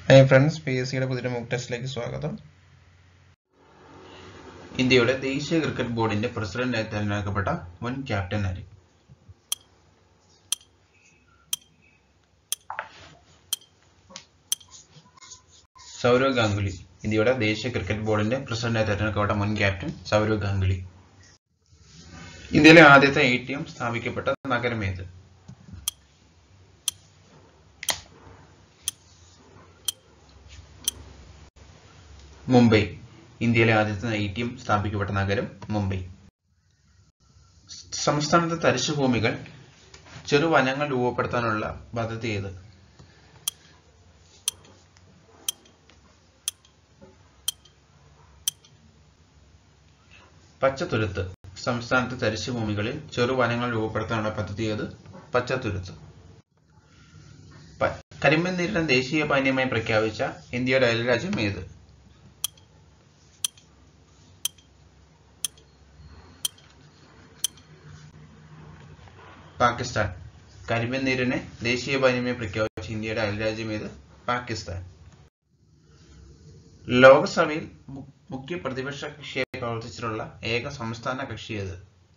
hi friends P S സിയുടെ പുതിയ mock ടെസ്റ്റിലേക്ക് സ്വാഗതം ഇന്ത്യയുടെ ദേശീയ ക്രിക്കറ്റ് ബോർഡിന്റെ പ്രസിഡന്റായി തെരഞ്ഞെടുക്കപ്പെട്ട മുൻ ക്യാപ്റ്റൻ ആര് സൗരവ് ഗാംഗുലി ഇന്ത്യയുടെ ദേശീയ ക്രിക്കറ്റ് ബോർഡിന്റെ പ്രസിഡന്റായി തെരഞ്ഞെടുക്കപ്പെട്ട മുൻ ക്യാപ്റ്റൻ സൗരവ് ഗാംഗുലി ഇന്ത്യയിലെ ആദ്യത്തെ എ ടി എം സ്ഥാപിക്കപ്പെട്ട നഗരം ഏത് മുംബൈ ഇന്ത്യയിലെ ആദ്യത്തെ എ ടി എം സ്ഥാപിക്കപ്പെട്ട നഗരം മുംബൈ സംസ്ഥാനത്തെ തരിശുഭൂമികൾ ചെറുവനങ്ങൾ രൂപപ്പെടുത്താനുള്ള പദ്ധതി ഏത് പച്ചത്തുരുത്ത് സംസ്ഥാനത്തെ തരിശുഭൂമികളിൽ ചെറുവനങ്ങൾ രൂപപ്പെടുത്താനുള്ള പദ്ധതി ഏത് പച്ചത്തുരുത്ത് പ- കരിമ്പൻ നീരിടം ദേശീയ പാനീയമായി പ്രഖ്യാപിച്ച ഇന്ത്യയുടെ അയൽരാജ്യം ഏത് പാകിസ്ഥാൻ കരിമ്പൻ നീരിനെ ദേശീയ പാനീയമായി പ്രഖ്യാപിച്ച ഇന്ത്യയുടെ അയൽരാജ്യം ഏത് പാകിസ്ഥാൻ ലോക്സഭയിൽ മു- മുഖ്യ പ്രതിപക്ഷ കക്ഷിയായി പ്രവർത്തിച്ചിട്ടുള്ള ഏക സംസ്ഥാന കക്ഷി ഏത്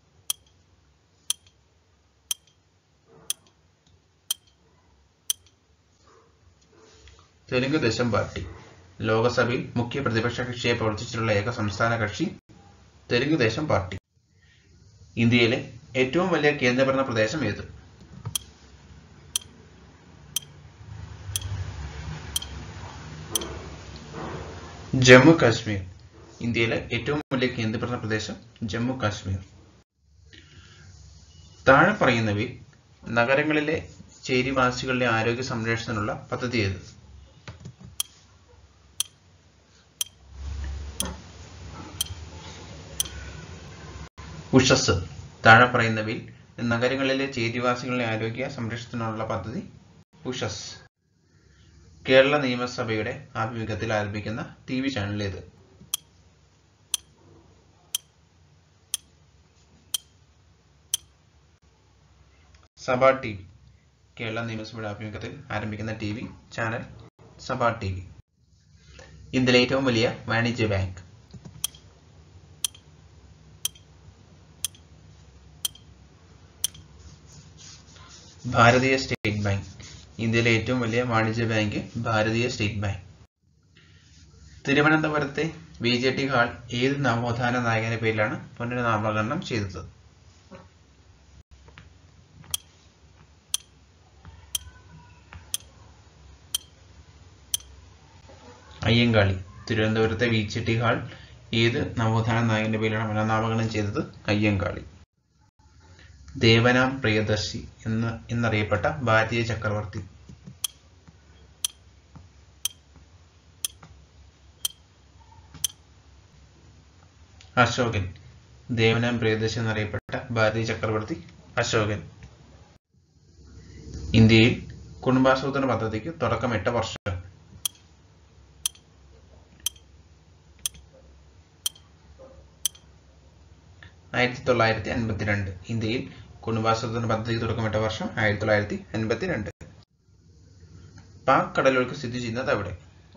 തെലുങ്ക് ദേശം പാർട്ടി ലോക്സഭയിൽ മുഖ്യ പ്രതിപക്ഷ കക്ഷിയായി പ്രവർത്തിച്ചിട്ടുള്ള ഏക സംസ്ഥാന കക്ഷി തെലുങ്ക് ദേശം പാർട്ടി ഇന്ത്യയിലെ ഏറ്റവും വലിയ കേന്ദ്രഭരണ പ്രദേശം ഏത് ജമ്മു കാശ്മീർ ഇന്ത്യയിലെ ഏറ്റവും വലിയ കേന്ദ്രഭരണ പ്രദേശം ജമ്മു കാശ്മീർ താഴെ പറയുന്നവയിൽ നഗരങ്ങളിലെ ചേരിവാസികളുടെ ആരോഗ്യ സംരക്ഷണത്തിനുള്ള പദ്ധതി ഏത് ഉഷസ് താഴെ പറയുന്നവയിൽ നഗരങ്ങളിലെ ചേരിവാസികളുടെ ആരോഗ്യ സംരക്ഷണത്തിനുള്ള പദ്ധതി ഉഷസ് കേരള നിയമസഭയുടെ ആഭിമുഖ്യത്തിൽ ആരംഭിക്കുന്ന ടി വി ചാനൽ ഏത് സഭ ടി വി കേരള നിയമസഭയുടെ ആഭിമുഖ്യത്തിൽ ആരംഭിക്കുന്ന T V channel Sabha T V ഇന്ത്യയിലെ ഏറ്റവും വലിയ വാണിജ്യ ബാങ്ക് ഭാരതീയ സ്റ്റേറ്റ് ബാങ്ക് ഇന്ത്യയിലെ ഏറ്റവും വലിയ വാണിജ്യ ബാങ്ക് ഭാരതീയ സ്റ്റേറ്റ് ബാങ്ക് തിരുവനന്തപുരത്തെ ബി ജെ ടി ഹാൾ ഏത് നവോത്ഥാന നായകന്റെ പേരിലാണ് പുനർനാമകരണം ചെയ്തത് അയ്യങ്കാളി തിരുവനന്തപുരത്തെ ബി ജെ ടി ഹാൾ ഏത് നവോത്ഥാന നായകന്റെ പേരിലാണ് പുനർനാമകരണം ചെയ്തത് അയ്യങ്കാളി ദേവനാം പ്രിയദർശി എന്ന് എന്നറിയപ്പെട്ട ഭാരതീയ ചക്രവർത്തി അശോകൻ ദേവനാം പ്രിയദർശി എന്നറിയപ്പെട്ട ഭാരതീയ ചക്രവർത്തി അശോകൻ ഇന്ത്യയിൽ കുടുംബാസൂത്രണ പദ്ധതിക്ക് തുടക്കമിട്ട വർഷം ആയിരത്തി തൊള്ളായിരത്തി അൻപത്തിരണ്ട് ഇന്ത്യയിൽ കുടുംബാസൂത്രണ പദ്ധതിക്ക് തുടക്കമിട്ട വർഷം ആയിരത്തി തൊള്ളായിരത്തി അൻപത്തിരണ്ട് പാക് കടലുകൾക്ക് സ്ഥിതി ചെയ്യുന്നത് എവിടെ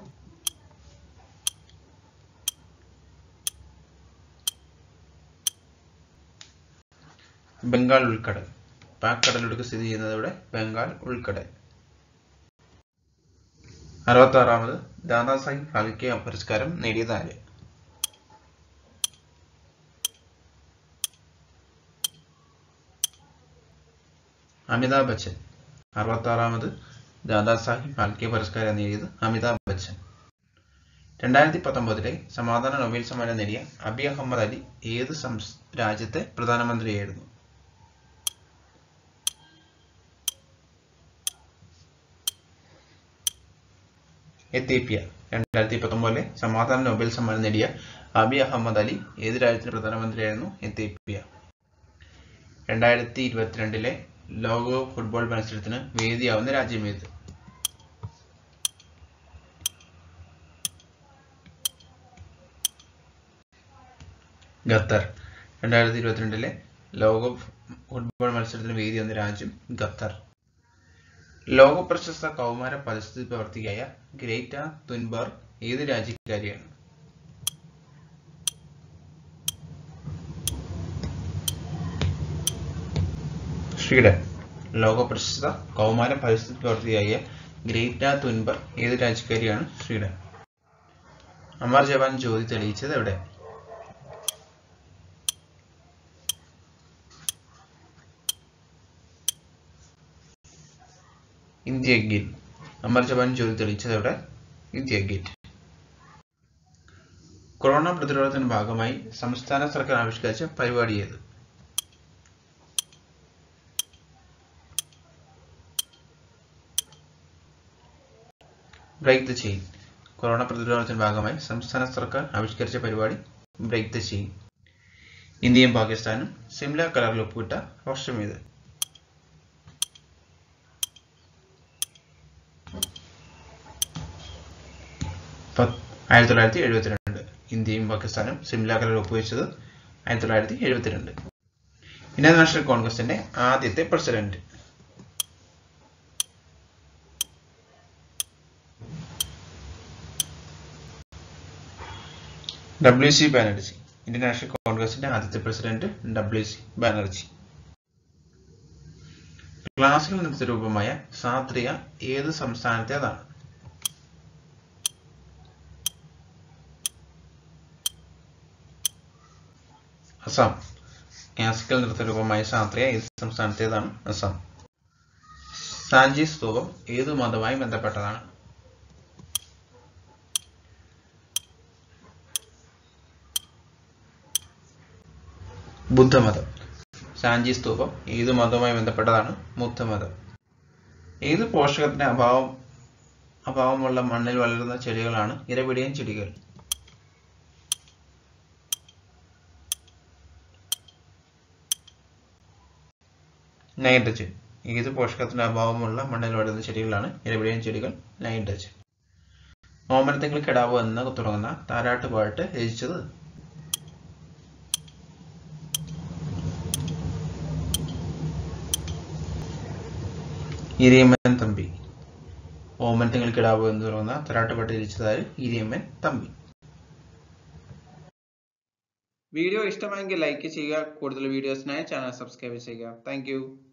ബംഗാൾ ഉൾക്കടൽ പാക് കടലുകൾക്ക് സ്ഥിതി ചെയ്യുന്നത് എവിടെ ബംഗാൾ ഉൾക്കടൽ അറുപത്തി ആറാമത് ദാദാസാഹിബ് ഫാൽക്കെ പുരസ്കാരം നേടിയത് ആര് അമിതാഭ് ബച്ചൻ അറുപത്തി ആറാമത് ദാദാസാഹിബ് ഫാൽക്കെ പുരസ്കാരം നേടിയത് അമിതാഭ് ബച്ചൻ രണ്ടായിരത്തി പത്തൊമ്പതിലെ സമാധാന നൊബേൽ സമ്മാനം നേടിയ അബി അഹമ്മദ് അലി ഏത് സംസ് രാജ്യത്തെ പ്രധാനമന്ത്രിയായിരുന്നു എത്യോപ്യ രണ്ടായിരത്തി പത്തൊമ്പതിലെ സമാധാന നൊബേൽ സമ്മാനം നേടിയ അബി അഹമ്മദ് അലി ഏത് രാജ്യത്തിന്റെ പ്രധാനമന്ത്രിയായിരുന്നു എത്യോപ്യ രണ്ടായിരത്തി ഇരുപത്തിരണ്ടിലെ ലോക ഫുട്ബോൾ മത്സരത്തിന് വേദിയാവുന്ന രാജ്യം ഏത് ഖത്തർ രണ്ടായിരത്തി ഇരുപത്തിരണ്ടിലെ ലോക ഫുട്ബോൾ മത്സരത്തിന് വേദിയാവുന്ന രാജ്യം ഖത്തർ ലോക പ്രശസ്ത കൗമാര പരിസ്ഥിതി പ്രവർത്തകയായ ഗ്രേറ്റ തുൻബർഗ് ഏത് രാജ്യക്കാരിയാണ് സ്വീഡൻ ലോക പ്രശസ്ത കൗമാര പരിസ്ഥിതി പ്രവർത്തകയായ ഗ്രേറ്റ തുൻബർഗ് ഏത് രാജ്യക്കാരിയാണ് സ്വീഡൻ അമർ ജവാൻ ജ്യോതി തെളിയിച്ചത് എവിടെ ഇന്ത്യ ഗേറ്റ് അമർ ജവാൻ ജ്യോതി തെളിയിച്ചത് എവിടെ ഇന്ത്യ ഗേറ്റ് കൊറോണ പ്രതിരോധത്തിന്റെ ഭാഗമായി സംസ്ഥാന സർക്കാർ ആവിഷ്കരിച്ച പരിപാടി ഏത് ബ്രേക്ക് ദ ചെയിൻ കൊറോണ പ്രതിരോധത്തിന്റെ ഭാഗമായി സംസ്ഥാന സർക്കാർ ആവിഷ്കരിച്ച പരിപാടി ബ്രേക്ക് ദ ചെയിൻ ഇന്ത്യയും പാകിസ്ഥാനും സിംല കരാറിൽ ഒപ്പുവിട്ട വർഷം ഏത് ആയിരത്തി തൊള്ളായിരത്തി എഴുപത്തിരണ്ട് ഇന്ത്യയും പാകിസ്ഥാനും സിംല കരാറിൽ ഒപ്പുവെച്ചത് ആയിരത്തി തൊള്ളായിരത്തി എഴുപത്തിരണ്ട് ഇന്ത്യൻ നാഷണൽ കോൺഗ്രസിന്റെ ആദ്യത്തെ president W C Banerjee Indian National കോൺഗ്രസിന്റെ ആദ്യത്തെ president W C Banerjee classical നൃത്തരൂപമായ സാത്രിയ ഏത് സംസ്ഥാനത്തേതാണ് അസം ക്ലാസിക്കൽ നൃത്തരൂപമായ സാത്രിയ ഏത് സംസ്ഥാനത്തേതാണ് അസം സാഞ്ചി സ്തൂപം ഏത് മതവുമായി ബന്ധപ്പെട്ടതാണ് ബുദ്ധമതം സാഞ്ചി സ്തൂപം ഏത് മതവുമായി ബന്ധപ്പെട്ടതാണ് ബുദ്ധമതം ഏത് പോഷകത്തിന്റെ അഭാവം അഭാവമുള്ള മണ്ണിൽ വളരുന്ന ചെടികളാണ് ഇരപിടിയൻ ചെടികൾ നൈട്രജൻ ഏത് പോഷകത്തിന്റെ അഭാവമുള്ള മണ്ണിൽ വളരുന്ന ചെടികളാണ് ഇരപിടിയൻ ചെടികൾ നൈട്രജൻ ഓമനത്തിങ്കൾ കിടാവ് എന്ന് തുടങ്ങുന്ന താരാട്ട് പാട്ട് രചിച്ചത് ഇരിയമ്മൻ തമ്പി ഓമനത്തിങ്കൾ കിടാവ് എന്ന് തുടങ്ങുന്ന താരാട്ട് പാട്ട് രചിച്ചതാര് ഇരിയമ്മൻ തമ്പി വീഡിയോ ഇഷ്ടമായെങ്കിൽ ലൈക്ക് ചെയ്യുക കൂടുതൽ വീഡിയോസിനായി ചാനൽ സബ്സ്ക്രൈബ് ചെയ്യുക താങ്ക്